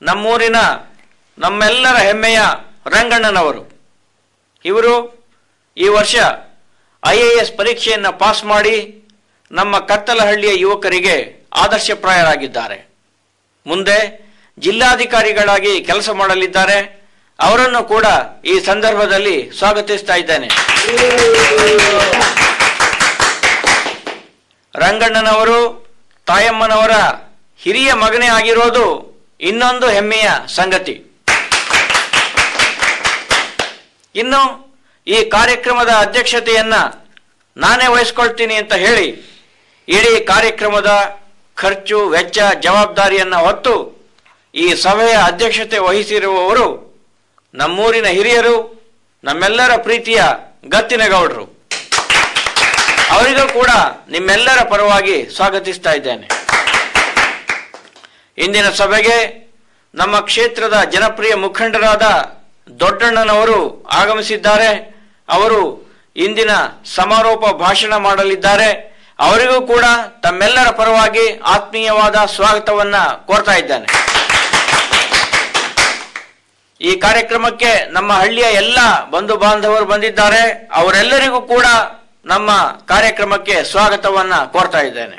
ನಮ್ಮೂರಿನ ನಮ್ಮೆಲ್ಲರ ಹೆಮ್ಮೆಯ ರಂಗಣ್ಣನವರು ಇವರು ಈ ವರ್ಷ ಐ ಎ ಎಸ್ ಪರೀಕ್ಷೆಯನ್ನು ಪಾಸ್ ಮಾಡಿ ನಮ್ಮ ಕತ್ತಲಹಳ್ಳಿಯ ಯುವಕರಿಗೆ ಆದರ್ಶಪ್ರಾಯರಾಗಿದ್ದಾರೆ ಮುಂದೆ ಜಿಲ್ಲಾಧಿಕಾರಿಗಳಾಗಿ ಕೆಲಸ ಮಾಡಲಿದ್ದಾರೆ ಅವರನ್ನು ಕೂಡ ಈ ಸಂದರ್ಭದಲ್ಲಿ ಸ್ವಾಗತಿಸ್ತಾ ಇದ್ದೇನೆ ರಂಗಣ್ಣನವರು ತಾಯಮ್ಮನವರ ಹಿರಿಯ ಮಗನೇ ಆಗಿರೋದು ಇನ್ನೊಂದು ಹೆಮ್ಮೆಯ ಸಂಗತಿ ಇನ್ನು ಈ ಕಾರ್ಯಕ್ರಮದ ಅಧ್ಯಕ್ಷತೆಯನ್ನ ನಾನೇ ವಹಿಸ್ಕೊಳ್ತೀನಿ ಅಂತ ಹೇಳಿ ಇಡೀ ಕಾರ್ಯಕ್ರಮದ ಖರ್ಚು ವೆಚ್ಚ ಜವಾಬ್ದಾರಿಯನ್ನ ಹೊತ್ತು ಈ ಸಭೆಯ ಅಧ್ಯಕ್ಷತೆ ವಹಿಸಿರುವವರು ನಮ್ಮೂರಿನ ಹಿರಿಯರು ನಮ್ಮೆಲ್ಲರ ಪ್ರೀತಿಯ ಗತ್ತಿನಗೌಡರು ಅವರಿಗೂ ಕೂಡ ನಿಮ್ಮೆಲ್ಲರ ಪರವಾಗಿ ಸ್ವಾಗತಿಸ್ತಾ ಇದ್ದೇನೆ ಇಂದಿನ ಸಭೆಗೆ ನಮ್ಮ ಕ್ಷೇತ್ರದ ಜನಪ್ರಿಯ ಮುಖಂಡರಾದ ದೊಡ್ಡಣ್ಣನವರು ಆಗಮಿಸಿದ್ದಾರೆ ಅವರು ಇಂದಿನ ಸಮಾರೋಪ ಭಾಷಣ ಮಾಡಲಿದ್ದಾರೆ ಅವರಿಗೂ ಕೂಡ ತಮ್ಮೆಲ್ಲರ ಪರವಾಗಿ ಆತ್ಮೀಯವಾದ ಸ್ವಾಗತವನ್ನ ಕೋರ್ತಾ ಇದ್ದೇನೆ ಈ ಕಾರ್ಯಕ್ರಮಕ್ಕೆ ನಮ್ಮ ಹಳ್ಳಿಯ ಎಲ್ಲ ಬಂಧು ಬಾಂಧವರು ಬಂದಿದ್ದಾರೆ ಅವರೆಲ್ಲರಿಗೂ ಕೂಡ ನಮ್ಮ ಕಾರ್ಯಕ್ರಮಕ್ಕೆ ಸ್ವಾಗತವನ್ನ ಕೋರ್ತಾ ಇದ್ದೇನೆ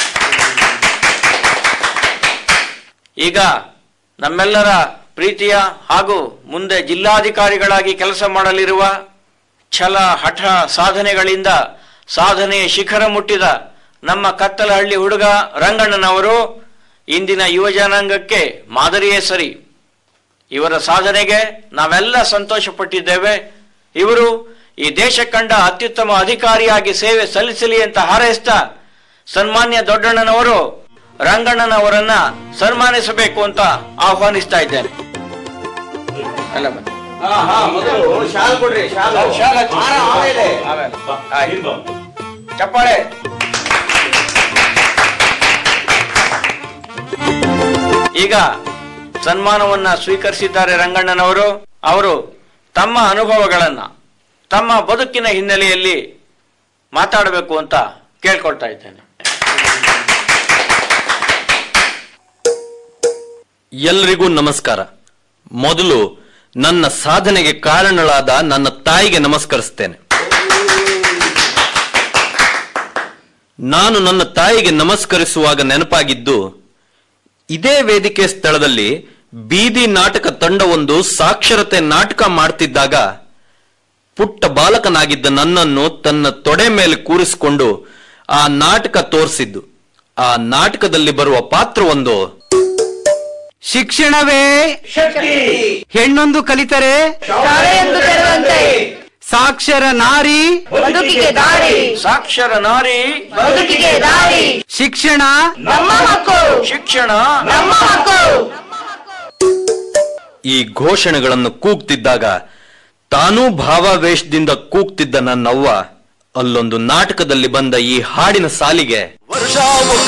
ಈಗ ನಮ್ಮೆಲ್ಲರ ಪ್ರೀತಿಯ ಹಾಗೂ ಮುಂದೆ ಜಿಲ್ಲಾಧಿಕಾರಿಗಳಾಗಿ ಕೆಲಸ ಮಾಡಲಿರುವ ಛಲ ಹಠ ಸಾಧನೆಗಳಿಂದ ಸಾಧನೆಯ ಶಿಖರ ಮುಟ್ಟಿದ ನಮ್ಮ ಕತ್ತಲಹಳ್ಳಿ ಹುಡುಗ ರಂಗಣ್ಣನವರು ಇಂದಿನ ಯುವ ಜನಾಂಗಕ್ಕೆ ಮಾದರಿಯೇ ಸರಿ ಇವರ ಸಾಧನೆಗೆ ನಾವೆಲ್ಲ ಸಂತೋಷ ಪಟ್ಟಿದ್ದೇವೆ ಇವರು ಈ ದೇಶ ಕಂಡ ಅತ್ಯುತ್ತಮ ಅಧಿಕಾರಿಯಾಗಿ ಸೇವೆ ಸಲ್ಲಿಸಲಿ ಅಂತ ಹಾರೈಸ್ತಾ ಸನ್ಮಾನ್ಯ ದೊಡ್ಡಣ್ಣನವರು ರಂಗಣ್ಣನವರನ್ನ ಸನ್ಮಾನಿಸಬೇಕು ಅಂತ ಆಹ್ವಾನಿಸ್ತಾ ಇದ್ದೇನೆ ಎಲ್ಲ ಬನ್ನಿ. ಶಾಲ್ ಹಚ್ಚಿ. ಆಮೇಲೆ. ಆಯ್ತು. ಚಪ್ಪಾಳೆ ಈಗ ಸನ್ಮಾನವನ್ನ ಸ್ವೀಕರಿಸಿದ್ದಾರೆ ರಂಗಣ್ಣನವರು ಅವರು ತಮ್ಮ ಅನುಭವಗಳನ್ನ ತಮ್ಮ ಬದುಕಿನ ಹಿನ್ನೆಲೆಯಲ್ಲಿ ಮಾತಾಡಬೇಕು ಅಂತ ಕೇಳ್ಕೊಳ್ತಾ ಇದ್ದೇನೆ ಎಲ್ರಿಗೂ ನಮಸ್ಕಾರ ಮೊದಲು ನನ್ನ ಸಾಧನೆಗೆ ಕಾರಣಳಾದ ನನ್ನ ತಾಯಿಗೆ ನಮಸ್ಕರಿಸ್ತೇನೆ ನಾನು ನನ್ನ ತಾಯಿಗೆ ನಮಸ್ಕರಿಸುವಾಗ ನೆನಪಾಗಿದ್ದು ಇದೇ ವೇದಿಕೆ ಸ್ಥಳದಲ್ಲಿ ಬೀದಿ ನಾಟಕ ತಂಡವೊಂದು ಸಾಕ್ಷರತೆ ನಾಟಕ ಮಾಡ್ತಿದ್ದಾಗ ಪುಟ್ಟ ಬಾಲಕನಾಗಿದ್ದ ನನ್ನನ್ನು ತನ್ನ ತೊಡೆ ಮೇಲೆ ಕೂರಿಸಿಕೊಂಡು ಆ ನಾಟಕ ತೋರಿಸಿದ್ದು ಆ ನಾಟಕದಲ್ಲಿ ಬರುವ ಪಾತ್ರವೊಂದು ಶಿಕ್ಷಣವೇ ಹೆಣ್ಣೊಂದು ಕಲಿತರೆ ಶಾಲೆಯೊಂದು ತೆರೆದಂತೆ ಸಾಕ್ಷರ ನಾರಿ ಬದುಕಿಗೆ ದಾರಿ ಸಾಕ್ಷರ ನಾರಿ ಬದುಕಿಗೆ ದಾರಿ ಶಿಕ್ಷಣ ನಮ್ಮ ಹಕ್ಕು ಶಿಕ್ಷಣ ನಮ್ಮ ಹಕ್ಕು ಈ ಘೋಷಣೆಗಳನ್ನು ಕೂಗ್ತಿದ್ದಾಗ ತಾನೂ ಭಾವಾವೇಶದಿಂದ ಕೂಗ್ತಿದ್ದ ನನ್ನವ್ವ ಅಲ್ಲೊಂದು ನಾಟಕದಲ್ಲಿ ಬಂದ ಈ ಹಾಡಿನ ಸಾಲಿಗೆ